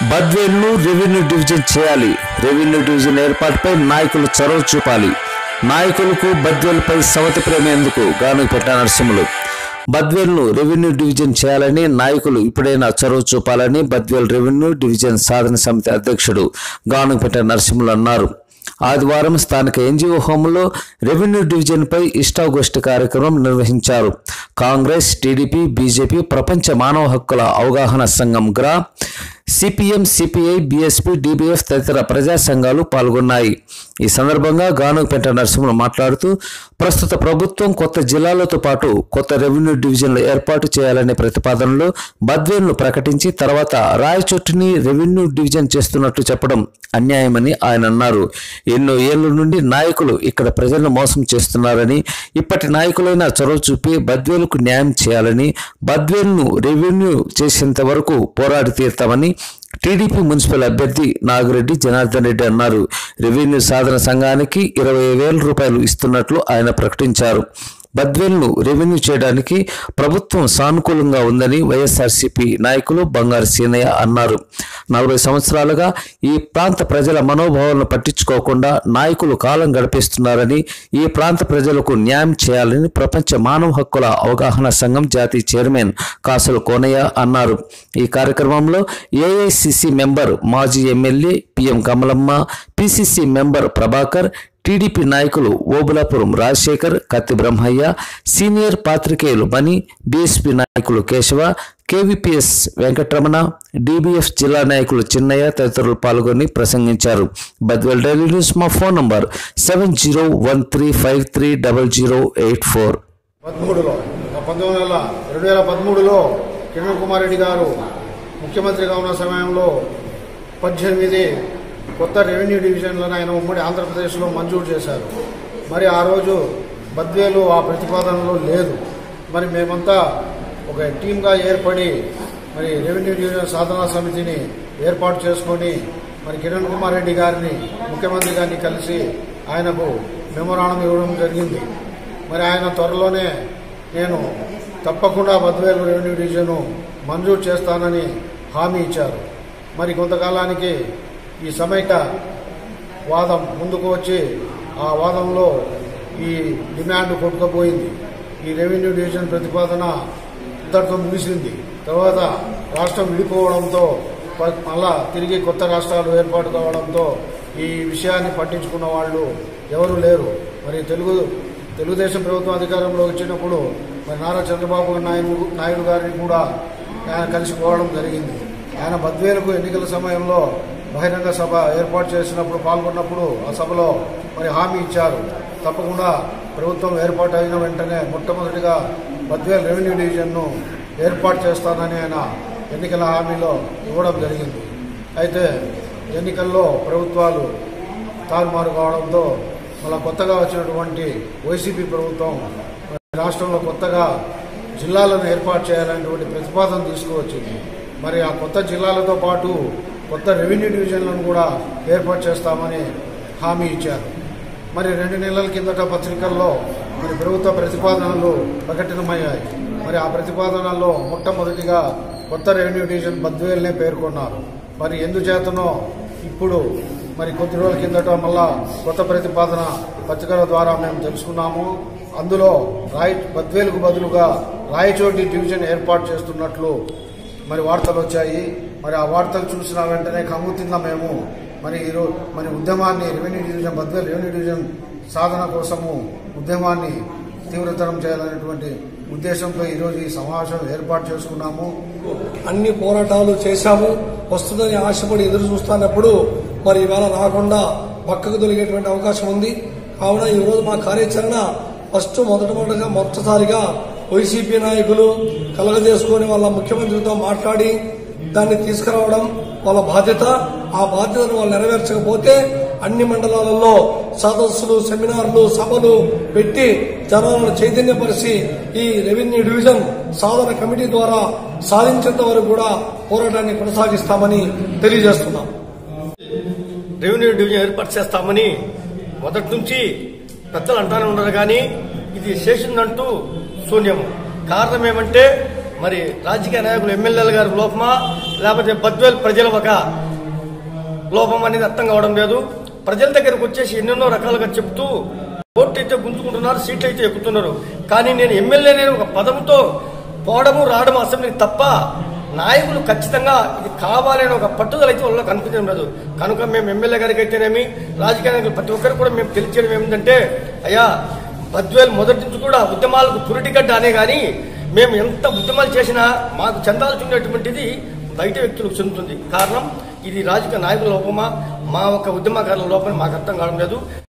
బద్వేల్ను revenue division చేయాలి revenue division ఏర్పాటుపై నాయకులు చొరవ చూపాలి నాయకులకు బద్వేల్పై సవతి ప్రేమ ఎందుకు గాను పెట్ట నరసింహులు బద్వేల్ను రెవెన్యూ డివిజన్ చేయాలని నాయకులు ఇప్పుడైనా చొరవ చూపాలని బద్వేల్ రెవెన్యూ డివిజన్ సాధన సమితి అధ్యక్షుడు గానుపెట్ట నరసింహులు అన్నారు ఆదివారం స్థానిక ఎన్జిఓ హోంలో రెవెన్యూ డివిజన్పై ఇష్టాగోష్ఠి కార్యక్రమం నిర్వహించారు కాంగ్రెస్ టీడీపీ బీజేపీ ప్రపంచ మానవ హక్కుల అవగాహన సంఘం గ్రా సిపిఎం సిపిఐ బీఎస్పీ డిబిఎఫ్ తదితర ప్రజా సంఘాలు పాల్గొన్నాయి ఈ సందర్భంగా గానుపేట నరసింహులు మాట్లాడుతూ ప్రస్తుత ప్రభుత్వం కొత్త జిల్లాలతో పాటు కొత్త రెవెన్యూ డివిజన్లు ఏర్పాటు చేయాలనే ప్రతిపాదనలో బద్వేల్ను ప్రకటించి తర్వాత రాయచోటిని రెవెన్యూ డివిజన్ చేస్తున్నట్లు చెప్పడం అన్యాయమని ఆయన అన్నారు ఎన్నో ఏళ్ల నుండి నాయకులు ఇక్కడ ప్రజలను మోసం చేస్తున్నారని ఇప్పటి నాయకులైన చొరవ చూపి బద్వేలుకు న్యాయం చేయాలని బద్వేల్ను రెవెన్యూ చేసేంత వరకు పోరాడి తీరుతామని టీడీపీ మున్సిపల్ అభ్యర్థి నాగిరెడ్డి జనార్దన్ రెడ్డి అన్నారు రెవెన్యూ సాధన సంఘానికి ఇరవై వేల రూపాయలు ఇస్తున్నట్లు ఆయన ప్రకటించారు బద్వేల్ను రెవెన్యూ చేయడానికి ప్రభుత్వం సానుకూలంగా ఉందని వైఎస్ఆర్సీపీ నాయకులు బంగారు సీనయ్య అన్నారు నలభై సంవత్సరాలుగా ఈ ప్రాంత ప్రజల మనోభావాలను పట్టించుకోకుండా నాయకులు కాలం గడిపిస్తున్నారని ఈ ప్రాంత ప్రజలకు న్యాయం చేయాలని ప్రపంచ మానవ హక్కుల అవగాహన సంఘం జాతీయ చైర్మన్ కాసుల కోనయ్య అన్నారు ఈ కార్యక్రమంలో ఏఐసిసి మెంబర్ మాజీ MLA PM Kamalamma PCC member Prabhakar TDP నాయకులు ఓబులాపురం రాజశేఖర్ కత్తి బ్రహ్మయ్య సీనియర్ పాత్రికేయులు మణి బీఎస్పీ నాయకులు కేశవ కేవీపీఎస్ వెంకటరమణ డీబీఎఫ్ జిల్లా నాయకులు చిన్నయ్య తదితరులు పాల్గొని ప్రసంగించారు బద్వేల్ డైలీ న్యూస్ మా phone number seven zero one three five three double zero eight four పదమూడులో పంతొమ్మిది వందల రెండు వేల పదమూడులో కిరణ్ కుమార్ రెడ్డి గారు ముఖ్యమంత్రిగా ఉన్న సమయంలో పద్దెనిమిది కొత్త రెవెన్యూ డివిజన్లను ఆయన ఉమ్మడి ఆంధ్రప్రదేశ్లో మంజూరు చేశారు మరి ఆ రోజు బద్వేలు ఆ ప్రతిపాదనలో లేదు మరి మేమంతా ఒక టీమ్గా ఏర్పడి మరి రెవెన్యూ డివిజన్ సాధనా సమితిని ఏర్పాటు చేసుకొని మరి కిరణ్ కుమార్ రెడ్డి గారిని ముఖ్యమంత్రి గారిని కలిసి ఆయనకు మెమోరాండం ఇవ్వడం జరిగింది మరి ఆయన త్వరలోనే నేను తప్పకుండా బద్వేలు రెవెన్యూ డివిజను మంజూరు చేస్తానని హామీ ఇచ్చారు మరి కొంతకాలానికి ఈ సమైక్య వాదం ముందుకు వచ్చి ఆ వాదంలో ఈ డిమాండ్ కొట్టుకుపోయింది ఈ రెవెన్యూ డివిజన్ ప్రతిపాదన ఇంతటితో ముగిసింది తర్వాత రాష్ట్రం విడిపోవడంతో ప- మళ్ళా తిరిగి కొత్త రాష్ట్రాలు ఏర్పాటు కావడంతో ఈ విషయాన్ని పట్టించుకున్న వాళ్ళు ఎవరు లేరు మరి తెలుగు తెలుగుదేశం ప్రభుత్వం అధికారంలో వచ్చినప్పుడు మరి నారా చంద్రబాబు నాయుడు నాయుడు గారిని కూడా ఆయన కలిసిపోవడం జరిగింది ఆయన బద్వేలకు ఎన్నికల సమయంలో బహిరంగ సభ ఏర్పాటు చేసినప్పుడు పాల్గొన్నప్పుడు ఆ సభలో మరి హామీ ఇచ్చారు తప్పకుండా ప్రభుత్వం ఏర్పాటు అయిన వెంటనే మొట్టమొదటిగా బద్వేల్ రెవెన్యూ డివిజన్ను ఏర్పాటు చేస్తానని ఆయన ఎన్నికల హామీలో ఇవ్వడం జరిగింది అయితే ఎన్నికల్లో ప్రభుత్వాలు తారుమారు కావడంతో మళ్ళా కొత్తగా వచ్చినటువంటి వైసీపీ ప్రభుత్వం రాష్ట్రంలో కొత్తగా జిల్లాలను ఏర్పాటు చేయాలనేటువంటి ప్రతిపాదన తీసుకువచ్చింది మరి ఆ కొత్త జిల్లాలతో పాటు కొత్త రెవెన్యూ డివిజన్లను కూడా ఏర్పాటు చేస్తామని హామీ ఇచ్చారు మరి రెండు నెలల కిందట పత్రికల్లో మరి ప్రభుత్వ ప్రతిపాదనలు ప్రకటనమయ్యాయి మరి ఆ ప్రతిపాదనల్లో మొట్టమొదటిగా కొత్త రెవెన్యూ డివిజన్ బద్వేల్నే పేర్కొన్నారు మరి ఎందుచేతనో ఇప్పుడు మరి కొద్ది రోజుల కిందట మళ్ళా కొత్త ప్రతిపాదన పత్రికల ద్వారా మేము తెలుసుకున్నాము అందులో రాయ బద్వేలుకు బదులుగా రాయచోటి డివిజన్ ఏర్పాటు చేస్తున్నట్లు మరి వార్తలు వచ్చాయి మరి ఆ వార్తలు చూసిన వెంటనే కమ్ముతున్న మేము మరి ఈరోజు మరి ఉద్యమాన్ని revenue division Badvel revenue division సాధన కోసము ఉద్యమాన్ని తీవ్రతరం చేయాలనేటువంటి ఉద్దేశంతో ఈరోజు ఈ సమావేశం ఏర్పాటు చేసుకున్నాము అన్ని పోరాటాలు చేశాము వస్తుందని ఆశపడి ఎదురు చూస్తున్నప్పుడు మరి ఇవాళ రాకుండా పక్కకు తొలగేటువంటి అవకాశం ఉంది కావున ఈ రోజు మా కార్యాచరణ ఫస్ట్ మొదటమొదటిగా మొదటిసారిగా వైసీపీ నాయకులు కలగజేసుకొని వాళ్ళ ముఖ్యమంత్రితో మాట్లాడి దాన్ని తీసుకురావడం వాళ్ళ బాధ్యత ఆ బాధ్యతను వాళ్ళు నెరవేర్చకపోతే అన్ని మండలాలలో సదస్సులు సెమినార్లు సభలు పెట్టి జనాలను చైతన్యపరిచి ఈ రెవెన్యూ డివిజన్ సాధన కమిటీ ద్వారా సాధించేంత వరకు కూడా పోరాటాన్ని కొనసాగిస్తామని తెలియజేస్తున్నాం రెవెన్యూ డివిజన్ ఏర్పాటు చేస్తామని మొదటి నుంచి పెద్దలు అంటానే ఉన్నారు కానీ ఇది చేసిందంటూ శూన్యము కారణం ఏమంటే మరి రాజకీయ నాయకులు ఎమ్మెల్యేల గారి లోపమా లేకపోతే బద్వేల్ ప్రజల ఒక లోపం అనేది అర్థం కావడం లేదు ప్రజల దగ్గరకు వచ్చేసి ఎన్నెన్నో రకాలుగా చెప్తూ ఓట్లు అయితే గుంజుకుంటున్నారు సీట్లు అయితే ఎక్కుతున్నారు కానీ నేను ఎమ్మెల్యే నేను ఒక పదంతో పోవడము రావడం అసెంబ్లీకి తప్ప నాయకులు ఖచ్చితంగా ఇది కావాలని ఒక పట్టుదల అయితే వాళ్ళలో కనిపించడం లేదు కనుక మేము ఎమ్మెల్యే గారికి అయితేనేమి రాజకీయ నాయకులు ప్రతి ఒక్కరు కూడా మేము తెలియచేయడం ఏమిటంటే అయ్యా బద్వేల్ మొదటి నుంచి కూడా ఉద్యమాలకు పురిటిగడ్డ అనే కానీ మేము ఎంత ఉద్యమాలు చేసినా మాకు చెందాల్సి ఉండేటువంటిది బయట వ్యక్తులకు చెందుతుంది కారణం ఇది రాజకీయ నాయకుల లోపమా మా ఒక ఉద్యమకారుల లోపం మాకు అర్థం కావడం లేదు